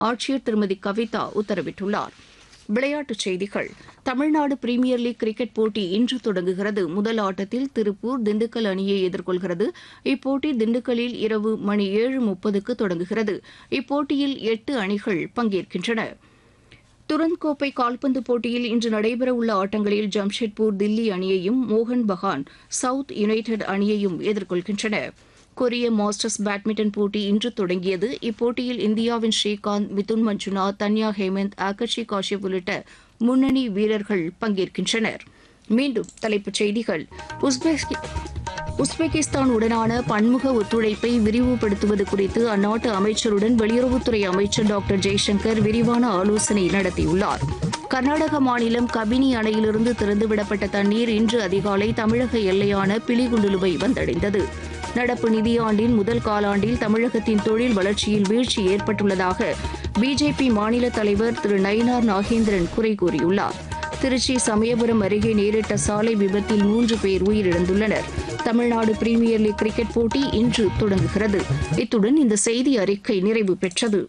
ஆட்சியர் திருமதி கவிதா உத்தரவிட்டுள்ளார் விளையாட்டுச் செய்திகள் தமிழ்நாடு பிரீமியர் லீக் கிரிக்கெட் போட்டி இன்று தொடங்குகிறது முதல் ஆட்டத்தில் திருப்பூர் திண்டுக்கல் அணியை எதிர்கொள்கிறது இப்போட்டி திண்டுக்கல்லில் இரவு மணி ஏழு முப்பதுக்கு தொடங்குகிறது இப்போட்டியில் எட்டு அணிகள் பங்கேற்கின்றன துரந்த் கோப்பை கால்பந்து போட்டியில் இன்று நடைபெறவுள்ள ஆட்டங்களில் ஜம்ஷெட்பூர் தில்லி அணியையும் மோகன் பகான் சவுத் யுனைடெட் அணியையும் எதிர்கொள்கின்றன கொரிய மாஸ்டர்ஸ் பேட்மிண்டன் போட்டி இன்று தொடங்கியது இப்போட்டியில் இந்தியாவின் ஸ்ரீகாந்த் மிதுன் மஞ்சுநாத் தன்யா ஹேமந்த் ஆகர்ஷி காஷ்யப் உள்ளிட்ட முன்னணி வீரர்கள் பங்கேற்கின்றனர் மீண்டும் தலைப்புச் செய்திகள் உஸ்பெஸ்கி உஸ்பெகிஸ்தான் உடனான பன்முக ஒத்துழைப்பை விரிவுபடுத்துவது குறித்து அந்நாட்டு அமைச்சருடன் வெளியுறவுத்துறை அமைச்சர் டாக்டர் ஜெய்சங்கர் விரிவான ஆலோசனை நடத்தியுள்ளார் கர்நாடக மாநிலம் கபினி அணையிலிருந்து திறந்துவிடப்பட்ட தண்ணீர் இன்று அதிகாலை தமிழக எல்லையான பிலிகுண்டுலுவை வந்தடைந்தது நடப்பு நிதியாண்டின் முதல் காலாண்டில் தமிழகத்தின் தொழில் வளர்ச்சியில் வீழ்ச்சி ஏற்பட்டுள்ளதாக பிஜேபி மாநில தலைவர் திரு நயினார் நாகேந்திரன் குறை கூறியுள்ளார் திருச்சி சமயபுரம் அருகே நேரிட்ட சாலை விபத்தில் மூன்று பேர் உயிரிழந்துள்ளனர் தமிழ்நாடு பிரீமியர் லீக் கிரிக்கெட் போட்டி இன்று தொடங்குகிறது இத்துடன் இந்த செய்தி அறிக்கை நிறைவு பெற்றது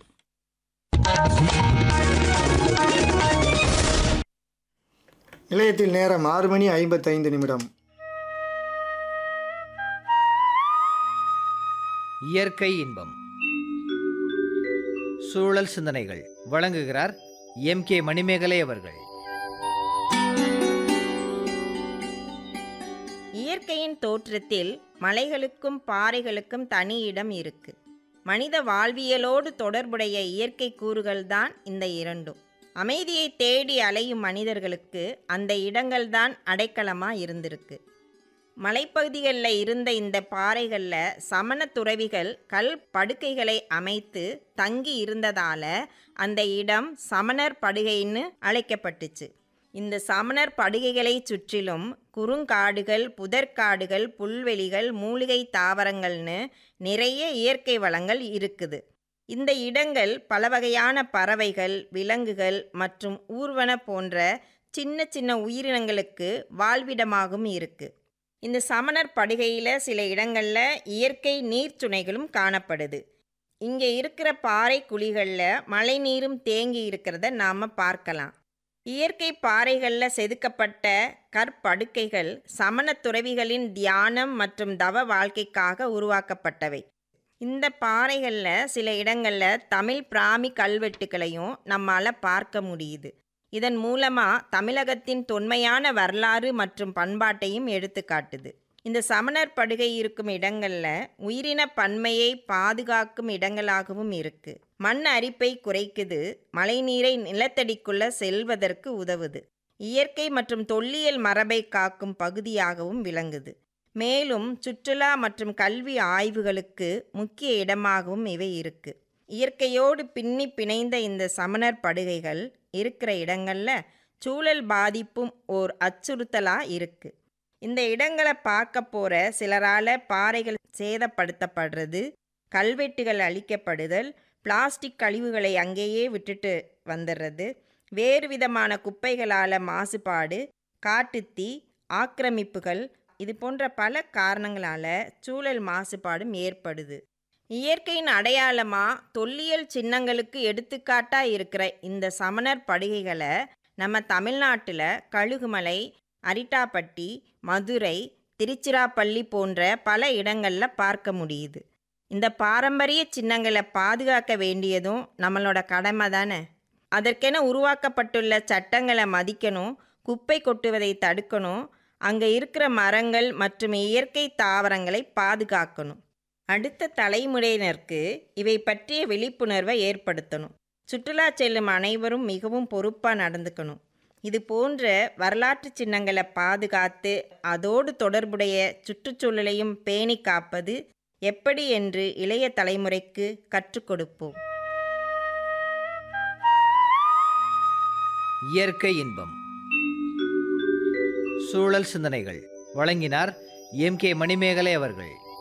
நிலையத்தில் நேரம் ஆறு மணி ஐம்பத்தைந்து நிமிடம் இயற்கை இன்பம் சூழல் சிந்தனைகள் வழங்குகிறார் எம் கே மணிமேகலை அவர்கள் இயற்கையின் தோற்றத்தில் மலைகளுக்கும் பாறைகளுக்கும் தனி இடம் இருக்கு மனித வாழ்வியலோடு தொடர்புடைய இயற்கை கூறுகள்தான் இந்த இரண்டும் அமைதியை தேடி அலையும் மனிதர்களுக்கு அந்த இடங்கள்தான் அடைக்கலமாக இருந்திருக்கு மலைப்பகுதிகளில் இருந்த இந்த பாறைகளில் சமண துறவிகள் கல் படுக்கைகளை அமைத்து தங்கி இருந்ததால அந்த இடம் சமணர் படுகைன்னு அழைக்கப்பட்டுச்சு இந்த சமணர் படுகைகளை சுற்றிலும் குறுங்காடுகள் புதற்காடுகள் புல்வெளிகள் மூலிகை தாவரங்கள்னு நிறைய இயற்கை வளங்கள் இருக்குது இந்த இடங்கள் பல வகையான பறவைகள் விலங்குகள் மற்றும் ஊர்வன போன்ற சின்ன சின்ன உயிரினங்களுக்கு வாழ்விடமாகவும் இருக்குது இந்த சமணர் படுகையில் சில இடங்களில் இயற்கை நீர்ச்சுனைகளும் காணப்படுது இங்கே இருக்கிற பாறை குழிகளில் மழை நீரும் தேங்கி இருக்கிறத நாம் பார்க்கலாம் இயற்கை பாறைகளில் செதுக்கப்பட்ட கற்படுக்கைகள் சமண துறவிகளின் தியானம் மற்றும் தவ வாழ்க்கைக்காக உருவாக்கப்பட்டவை இந்த பாறைகளில் சில இடங்களில் தமிழ் பிராமி கல்வெட்டுக்களையும் நம்மால் பார்க்க முடியுது இதன் மூலமாக தமிழகத்தின் தொன்மையான வரலாறு மற்றும் பண்பாட்டையும் எடுத்துக்காட்டுது இந்த சமணர் படுகை இருக்கும் இடங்களில் உயிரின பன்மையை பாதுகாக்கும் இடங்களாகவும் இருக்குது மண் அரிப்பை குறைக்குது மழைநீரை நிலத்தடிக்குள்ள செல்வதற்கு உதவுது இயற்கை மற்றும் தொல்லியல் மரபை காக்கும் பகுதியாகவும் விளங்குது மேலும் சுற்றுலா மற்றும் கல்வி ஆய்வுகளுக்கு முக்கிய இடமாகவும் இவை இருக்கு இயற்கையோடு பின்னி பிணைந்த இந்த சமணர் படுகைகள் இருக்கிற இடங்களில் சூழல் பாதிப்பும் ஓர் அச்சுறுத்தலாக இருக்குது இந்த இடங்களை பார்க்க போகிற சிலரால் பாறைகள் சேதப்படுத்தப்படுறது கல்வெட்டுகள் அழிக்கப்படுதல் பிளாஸ்டிக் கழிவுகளை அங்கேயே விட்டுட்டு வந்துடுறது வேறு விதமான குப்பைகளால் மாசுபாடு காட்டுத்தீ ஆக்கிரமிப்புகள் இது போன்ற பல காரணங்களால் சூழல் மாசுபாடும் ஏற்படுது இயற்கையின் அடையாளமாக தொல்லியல் சின்னங்களுக்கு எடுத்துக்காட்டாக இருக்கிற இந்த சமணர் படுகைகளை நம்ம தமிழ்நாட்டில் கழுகுமலை அரிட்டாப்பட்டி மதுரை திருச்சிராப்பள்ளி போன்ற பல இடங்களில் பார்க்க முடியுது இந்த பாரம்பரிய சின்னங்களை பாதுகாக்க வேண்டியதும் நம்மளோட கடமை தானே அதற்கென உருவாக்கப்பட்டுள்ள சட்டங்களை மதிக்கணும் குப்பை கொட்டுவதை தடுக்கணும் அங்கே இருக்கிற மரங்கள் மற்றும் இயற்கை தாவரங்களை பாதுகாக்கணும் அடுத்த தலைமுறையினருக்கு இவை பற்றிய விழிப்புணர்வை ஏற்படுத்தணும் சுற்றுலா செல்லும் அனைவரும் மிகவும் பொறுப்பாக நடந்துக்கணும் இது போன்ற வரலாற்று சின்னங்களை பாதுகாத்து அதோடு தொடர்புடைய சுற்றுச்சூழலையும் பேணி காப்பது எப்படி என்று இளைய தலைமுறைக்கு கற்றுக் கொடுப்போம் இயற்கை இன்பம் சூழல் சிந்தனைகள் வழங்கினார் எம் கே மணிமேகலை அவர்கள்